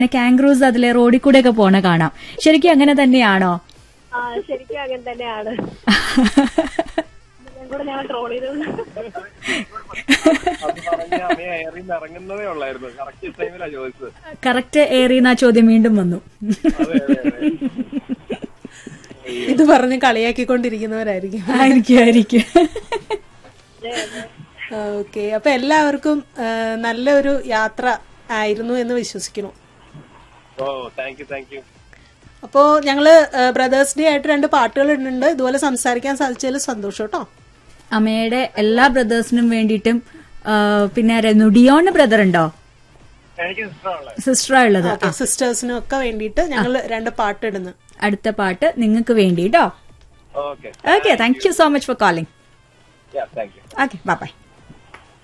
പിന്നെ കാംഗ്രൂസ് അതിലെ റോഡിൽ കൂടെ ഒക്കെ പോണ കാണാം ശരിക്കും അങ്ങനെ തന്നെയാണോ ആ ശരിക്കും അങ്ങനെ തന്നെയാണ് ഇതെല്ലാം കൂടെ ഞങ്ങൾ ട്രോൾ ചെയ്തു അത് പറഞ്ഞ അമ്മയെ എയറിന്ന് ഇറങ്ങുന്നതേ ഉള്ളായിരുന്നു കറക്റ്റ് ടൈമിലാ ചോദിച്ചത് കറക്റ്റ് ഏറിയെന്ന ചോദ്യം വീണ്ടും വന്നു അതെ അതെ അതെ ഇത് പറഞ്ഞ് കളിയാക്കിക്കൊണ്ടിരിക്കുന്നവരായിരിക്കും ആയിരിക്കും ആയിരിക്കും ഓക്കെ അപ്പൊ എല്ലാവർക്കും ആ, നല്ലൊരു യാത്ര ആയിരുന്നു എന്ന് വിശ്വസിക്കുന്നു oh thank you thank you അപ്പോ ഞങ്ങള് ബ്രദേഴ്സ് ഡേ ആയിട്ട് രണ്ട് പാട്ടുകൾ ഇടുന്നുണ്ട് ഇതുപോലെ സംസാരിക്കാൻ സാധിച്ചതിൽ സന്തോഷം കേട്ടോ അമ്മയുടെ എല്ലാ ബ്രദേഴ്സിനും വേണ്ടിയിട്ടും ആ, പിന്നെ ആരാ? നുഡിയോണ് ബ്രദർ ഉണ്ടോ എനിക്ക് ഇഷ്ടമുള്ള സിസ്റ്ററാ ഉള്ളത് ഓക്കെ സിസ്റ്റേഴ്സിനും ഒക്കെ വേണ്ടിയിട്ട് ഞങ്ങൾ രണ്ട് പാട്ട് ഇടുന്നു അടുത്ത പാട്ട് നിങ്ങൾക്ക് വേണ്ടിട്ടോ okay okay thank you so much for calling thank you okay bye by